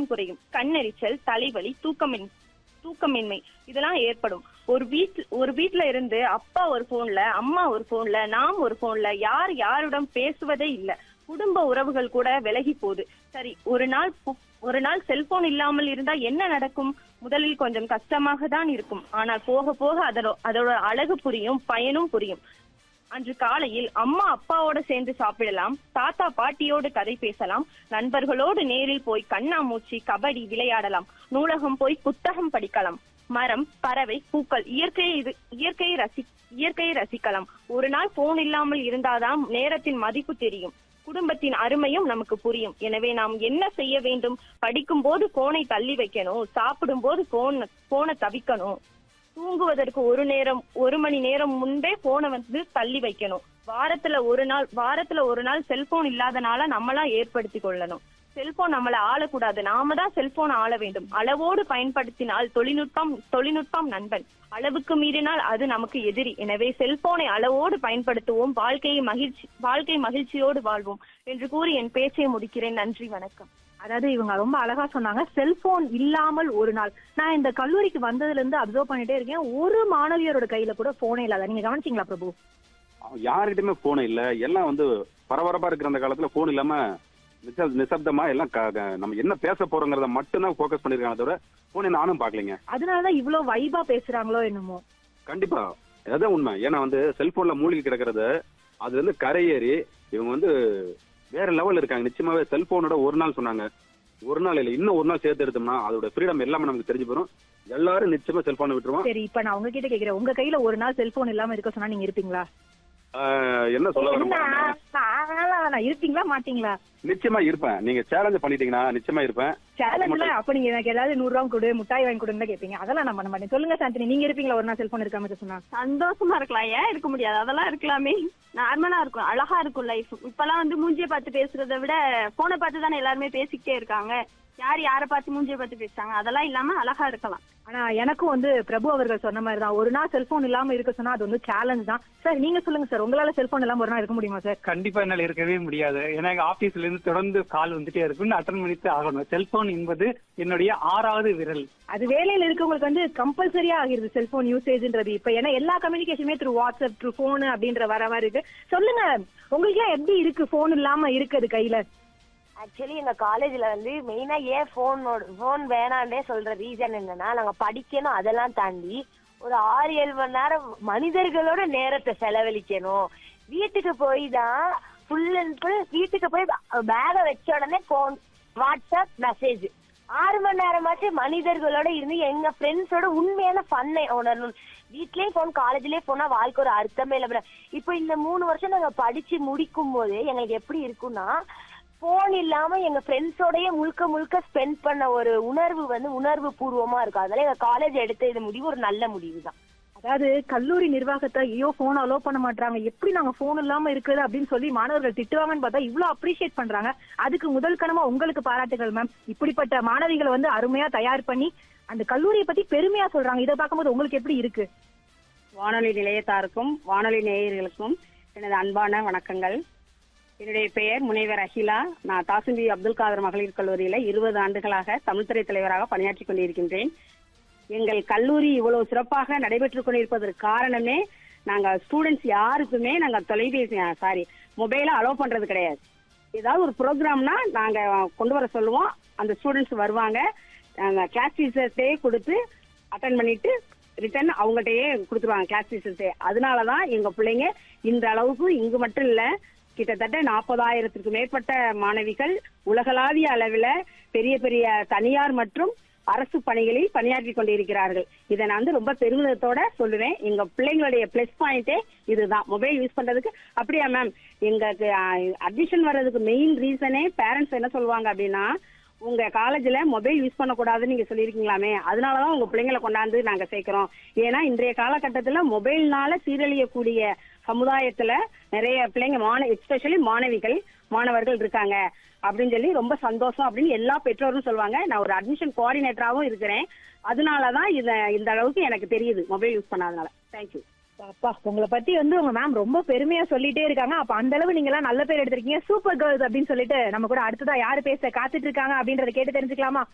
தூக்கம் குறையும் கண்ணெரிச்சல் தலைவலி தூக்கமின் தூக்கமின்மை இதெல்லாம் ஏற்படும் ஒரு வீட் ஒரு வீட்ல இருந்து அப்பா ஒரு போன்ல அம்மா ஒரு போன்ல நாம் ஒரு போன்ல யார் யாருடன் பேசுவதே இல்ல குடும்ப உறவுகள் கூட விலகி போகுது சரி ஒரு நாள் பு- ஒரு நாள் செல்போன் இல்லாமல் இருந்தா என்ன நடக்கும் முதலில் கொஞ்சம் கஷ்டமாக தான் இருக்கும் ஆனால் போக போக அதோட அதோட அழகு புரியும் பயனும் புரியும் அன்று காலையில் அம்மா அப்பாவோட சேர்ந்து சாப்பிடலாம் தாத்தா பாட்டியோடு கதை பேசலாம் நண்பர்களோடு நேரில் போய் கண்ணாமூச்சி கபடி விளையாடலாம் நூலகம் போய் புத்தகம் படிக்கலாம் மரம் பறவை பூக்கள் இயற்கையை இது இயற்கையை ரசி இயற்கையை ரசிக்கலாம் ஒரு நாள் போன் இல்லாமல் இருந்தாதான் நேரத்தின் மதிப்பு தெரியும் குடும்பத்தின் அருமையும் நமக்கு புரியும் எனவே நாம் என்ன செய்ய வேண்டும் படிக்கும் போது போனை தள்ளி வைக்கணும் சாப்பிடும் போது போன் போனை தவிக்கணும் தூங்குவதற்கு ஒரு நேரம் ஒரு மணி நேரம் முன்பே போனை வந்து தள்ளி வைக்கணும் வாரத்துல ஒரு நாள் வாரத்துல ஒரு நாள் செல்போன் இல்லாதனால நம்மளா ஏற்படுத்தி கொள்ளணும் செல்போன் நம்மள ஆளக்கூடாது நாம தான் செல்போன் ஆள வேண்டும் அளவோடு பயன்படுத்தினால் தொழில்நுட்பம் தொழில்நுட்பம் நண்பன் அளவுக்கு மீறினால் அது நமக்கு எதிரி எனவே செல்போனை அளவோடு பயன்படுத்துவோம் வாழ்க்கையை மகிழ்ச்சி வாழ்க்கை மகிழ்ச்சியோடு வாழ்வோம் என்று கூறி என் பேச்சை முடிக்கிறேன் நன்றி வணக்கம் அதாவது இவங்க ரொம்ப அழகா சொன்னாங்க செல்போன் இல்லாமல் ஒரு நாள் நான் இந்த கல்லூரிக்கு வந்ததுல இருந்து அப்சர்வ் பண்ணிட்டே இருக்கேன் ஒரு மாணவியரோட கையில கூட போனே இல்லாத நீங்க கவனிச்சீங்களா பிரபு யார்கிட்டயுமே போன் இல்ல எல்லாம் வந்து பரபரப்பா இருக்கிற அந்த காலத்துல போன் இல்லாம நிச- நிசப்தமா எல்லாம் க- க- நம்ம என்ன பேச போறோங்கிறத மட்டும்தான் போக்கஸ் பண்ணிருக்காங்க தவிர போனை நானும் பாக்கலைங்க அதனாலதான் இவ்வளவு வைபா பேசுறாங்களோ என்னமோ கண்டிப்பா அதுதான் உண்மை ஏன்னா வந்து செல்போன்ல மூழ்கி கிடக்கிறது அது வந்து கரையேறி இவங்க வந்து வேற லெவல்ல இருக்காங்க நிச்சயமாவே செல்போனோட ஒரு நாள் சொன்னாங்க ஒரு நாள் இல்ல இன்னும் ஒரு நாள் சேர்த்து எடுத்தோம்னா அதோட ஃப்ரீடம் எல்லாமே நமக்கு தெரிஞ்சு போயிடும் எல்லாரும் நிச்சயமா செல்போனை விட்டுருவோம் சரி இப்ப நான் உங்ககிட்ட கேக்குறேன் உங்க கையில ஒரு நாள் செல்போன் இல்லாம இருக்க சொன்னா நீங்க இருப்பீங்களா ஆஹ், என்ன சொல்ல என்ன? விரும்புறேன்னா, அதெல்லாம் வேணாம். இருப்பீங்களா மாட்டீங்களா நிச்சயமா இருப்பேன் நீங்க சேலஞ்ச் பண்ணிட்டீங்கன்னா நிச்சயமா இருப்பேன் சேலஞ்ச்ல அப்ப நீங்க எனக்கு ஏதாவது நூறு ரூபா கொடு முட்டாய் வாங்கி கொடுன்னு தான் கேப்பீங்க அதெல்லாம் நான் பண்ண மாட்டேன் சொல்லுங்க சாந்தினி நீங்க இருப்பீங்களா ஒரு நாள் செல்போன் இருக்காம இருக்க சொன்னா சந்தோஷமா இருக்கலாம் ஏன் இருக்க முடியாது அதெல்லாம் இருக்கலாமே நார்மலா இருக்கும் அழகா இருக்கும் லைஃப் இப்பெல்லாம் வந்து மூஞ்சிய பார்த்து பேசுறதை விட போனை பார்த்து தானே எல்லாருமே பேசிக்கிட்டே இருக்காங்க யார் யாரை பார்த்து மூஞ்சிய பார்த்து பேசுறாங்க அதெல்லாம் இல்லாம அழகா இருக்கலாம் ஆனா எனக்கும் வந்து பிரபு அவர்கள் சொன்ன மாதிரி தான் ஒரு நாள் செல்போன் இல்லாம இருக்க சொன்னா அது வந்து சேலஞ்ச் தான் சார் நீங்க சொல்லுங்க சார் உங்களால செல்போன் இல்லாம ஒரு நாள் இருக்க முடியுமா சார் கண்டிப்பா என்னால இருக்கவே முடியாது ஏன்னா எங்க ஆபீஸ்ல இருந்து தொடர்ந்து கால் வந்துட்டே இருக்கும் அட்டன் பண்ணிட்டு ஆகணும் செல்போன் என்பது என்னுடைய ஆறாவது விரல் அது வேலையில இருக்கவங்களுக்கு வந்து கம்பல்சரியா ஆகிருது செல்போன் யூசேஜ்ன்றது இப்ப ஏன்னா எல்லா கம்யூனிகேஷனுமே த்ரூ வாட்ஸ்அப் த்ரூ போன் அப்படின்ற வர மாதிரி இருக்கு சொல்லுங்க உங்களுக்கு எல்லாம் எப்படி இருக்கு போன் இல்லாம இருக்குது கையில ஆக்சுவலி எங்க காலேஜ்ல வந்து மெயினா ஏன் போனோட போன் வேணாண்டே சொல்ற ரீசன் என்னன்னா நாங்க படிக்கணும் அதெல்லாம் தாண்டி ஒரு ஆறு ஏழு மணி நேரம் மனிதர்களோட நேரத்தை செலவழிக்கணும் வீட்டுக்கு போய் தான் ஃபுல் அண்ட் ஃபுல் வீட்டுக்கு போய் பேக வச்ச உடனே போன் வாட்ஸ்அப் மெசேஜ் ஆறு மணி நேரமாச்சு மனிதர்களோட இருந்து எங்க ஃப்ரெண்ட்ஸோட உண்மையான ஃபன்னை உணரணும் வீட்லயும் போன் காலேஜ்லயே போனா வாழ்க்கை ஒரு அர்த்தமே இல்லை இப்போ இந்த மூணு வருஷம் நாங்க படிச்சு முடிக்கும் போது எங்களுக்கு எப்படி இருக்கும்னா போன் இல்லாம எங்க ஃப்ரெண்ட்ஸோடய முழுக்க முழுக்க ஸ்பெண்ட் பண்ண ஒரு உணர்வு வந்து உணர்வு பூர்வமா இருக்கும் அதனால எங்க காலேஜ் எடுத்த இது முடிவு ஒரு நல்ல முடிவு தான் அதாவது கல்லூரி நிர்வாகத்தை ஐயோ போன் அலோ பண்ண மாட்டாங்க எப்படி நாங்க போன் இல்லாம இருக்குது அப்படின்னு சொல்லி மாணவர்கள் திட்டுவாங்கன்னு பார்த்தா இவ்வளவு அப்ரிஷியேட் பண்றாங்க அதுக்கு முதல் கணமா உங்களுக்கு பாராட்டுகள் மேம் இப்படிப்பட்ட மாணவிகளை வந்து அருமையா தயார் பண்ணி அந்த கல்லூரியை பத்தி பெருமையா சொல்றாங்க இதை பார்க்கும்போது உங்களுக்கு எப்படி இருக்கு வானொலி நிலையத்தாருக்கும் வானொலி நேயர்களுக்கும் எனது அன்பான வணக்கங்கள் என்னுடைய பெயர் முனைவர் அகிலா நான் தாசிம்பி அப்துல் காதர் மகளிர் கல்லூரியில இருபது ஆண்டுகளாக தமிழ்துறை தலைவராக பணியாற்றிக் கொண்டிருக்கின்றேன் எங்கள் கல்லூரி இவ்வளவு சிறப்பாக நடைபெற்றுக் கொண்டிருப்பதற்கு காரணமே நாங்க ஸ்டூடெண்ட்ஸ் யாருக்குமே நாங்க தொலைபேசி சாரி மொபைல அலோவ் பண்றது கிடையாது ஏதாவது ஒரு ப்ரோக்ராம்னா நாங்க கொண்டு வர சொல்லுவோம் அந்த ஸ்டூடெண்ட்ஸ் வருவாங்க நாங்க கிளாஸ் டீச்சர்ஸே கொடுத்து அட்டன் பண்ணிட்டு ரிட்டர்ன் அவங்ககிட்டயே கொடுத்துருவாங்க கிளாஸ் டீச்சர்ஸே அதனாலதான் எங்க பிள்ளைங்க இந்த அளவுக்கு இங்கு மட்டும் இல்ல கிட்டத்தட்ட நாற்பதாயிரத்திற்கு மேற்பட்ட மாணவிகள் உலகளாவிய அளவில் பெரிய பெரிய தனியார் மற்றும் அரசு பணிகளில் பணியாற்றி கொண்டிருக்கிறார்கள் இதை நான் வந்து ரொம்ப பெருமிதத்தோட சொல்லுவேன் எங்க பிள்ளைங்களுடைய பிளஸ் பாயிண்டே இதுதான் மொபைல் யூஸ் பண்றதுக்கு அப்படியா மேம் எங்களுக்கு அட்மிஷன் வர்றதுக்கு மெயின் ரீசனே பேரண்ட்ஸ் என்ன சொல்லுவாங்க அப்படின்னா உங்க காலேஜ்ல மொபைல் யூஸ் பண்ணக்கூடாதுன்னு நீங்க சொல்லியிருக்கீங்களாமே அதனாலதான் உங்க பிள்ளைங்களை கொண்டாந்து நாங்க சேர்க்கிறோம் ஏன்னா இன்றைய காலகட்டத்துல மொபைல்னால சீரழியக்கூடிய சமுதாயத்துல நிறைய பிள்ளைங்க மாண எஸ்பெஷலி மாணவிகள் மாணவர்கள் இருக்காங்க அப்படின்னு சொல்லி ரொம்ப சந்தோஷம் அப்படின்னு எல்லா பெற்றோரும் சொல்லுவாங்க நான் ஒரு அட்மிஷன் கோஆர்டினேட்டராகவும் இருக்கிறேன் அதனாலதான் இத இந்த அளவுக்கு எனக்கு தெரியுது மொபைல் யூஸ் பண்ணாதனால தேங்க்யூ அப்பா உங்களை பத்தி வந்து உங்க மேம் ரொம்ப பெருமையா சொல்லிட்டே இருக்காங்க அப்ப அந்த அளவு நீங்க எல்லாம் நல்ல பேர் எடுத்திருக்கீங்க சூப்பர் கேர்ள்ஸ் அப்படின்னு சொல்லிட்டு நம்ம கூட அடுத்ததா யாரு பேச காத்துட்டு இருக்காங்க அப்படின்றத கேட்டு தெரிஞ்சுக்கலாமா